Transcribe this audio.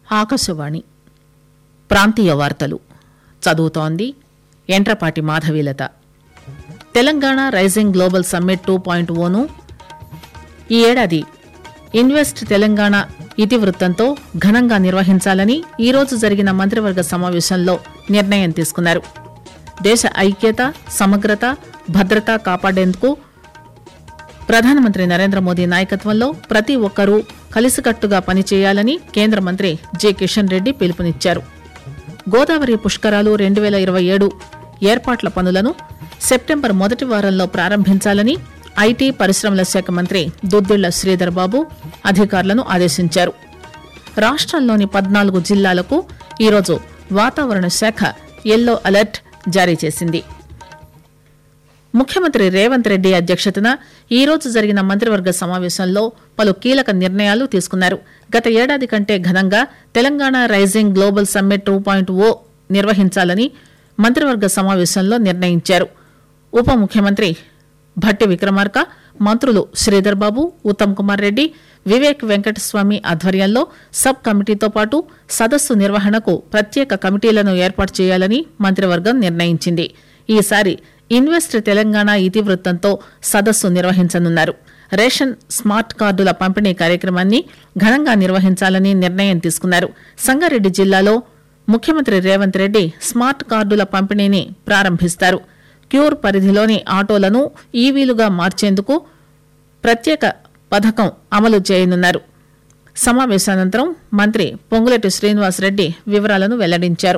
ఆకాశవాణి ప్రాంతీయ వార్తలు చదువుతోంది Yentrapati Madhavilatha Telangana rising global summit two point O ఈ ఏడాది ఇన్వెస్ట్ తెలంగాణ ఇతివృత్తంతో ఘనంగా నిర్వహించాలని ఈరోజు జరిగిన మంత్రివర్గ సమావేశంలో నిర్ణయం తీసుకున్నారు దేశ ఐక్యత సమగ్రత భద్రత కాపాడేందుకు ప్రధానమంత్రి నరేంద్ర మోదీ నాయకత్వంలో ప్రతి ఒక్కరూ కలిసికట్టుగా పనిచేయాలని కేంద్ర మంత్రి జె కిషన్ రెడ్డి పిలుపునిచ్చారు గోదావరి పుష్కరాలు రెండు వేల ఇరవై ఏడు ఏర్పాట్ల పనులను సెప్టెంబర్ మొదటి వారంలో ప్రారంభించాలని ఐటీ పరిశ్రమల శాఖ మంత్రి దుద్దిళ్ల శ్రీధర్ బాబు అధికారులను ఆదేశించారు రాష్ట్రంలోని పద్నాలుగు జిల్లాలకు ఈరోజు వాతావరణ శాఖ ఎల్లో అలర్ట్ జారీ చేసింది ముఖ్యమంత్రి రేవంత్ రెడ్డి అధ్యక్షతన ఈ రోజు జరిగిన మంత్రివర్గ సమావేశంలో పలు కీలక నిర్ణయాలు తీసుకున్నారు గత ఏడాది కంటే ఘనంగా Telangana rising global summit two point O నిర్వహించాలని మంత్రివర్గ సమావేశంలో నిర్ణయించారు ఉప ముఖ్యమంత్రి భట్టి విక్రమార్క మంత్రులు శ్రీధర్ బాబు ఉత్తమ్ కుమార్ రెడ్డి వివేక్ వెంకటస్వామి ఆధ్వర్యంలో సబ్ కమిటీతో పాటు సదస్సు నిర్వహణకు ప్రత్యేక కమిటీలను ఏర్పాటు చేయాలని మంత్రివర్గం నిర్ణయించింది ఈసారి ఇన్వెస్ట్ తెలంగాణ ఇతివృత్తంతో సదస్సు నిర్వహించనున్నారు రేషన్ స్మార్ట్ కార్డుల పంపిణీ కార్యక్రమాన్ని ఘనంగా నిర్వహించాలని నిర్ణయం తీసుకున్నారు సంగారెడ్డి జిల్లాలో ముఖ్యమంత్రి రేవంత్ రెడ్డి స్మార్ట్ కార్డుల పంపిణీని ప్రారంభిస్తారు క్యూర్ పరిధిలోని ఆటోలను ఈవీలుగా మార్చేందుకు ప్రత్యేక పథకం అమలు చేయనున్నారు సమావేశానంతరం మంత్రి పొంగులేటి శ్రీనివాసరెడ్డి వివరాలను వెల్లడించారు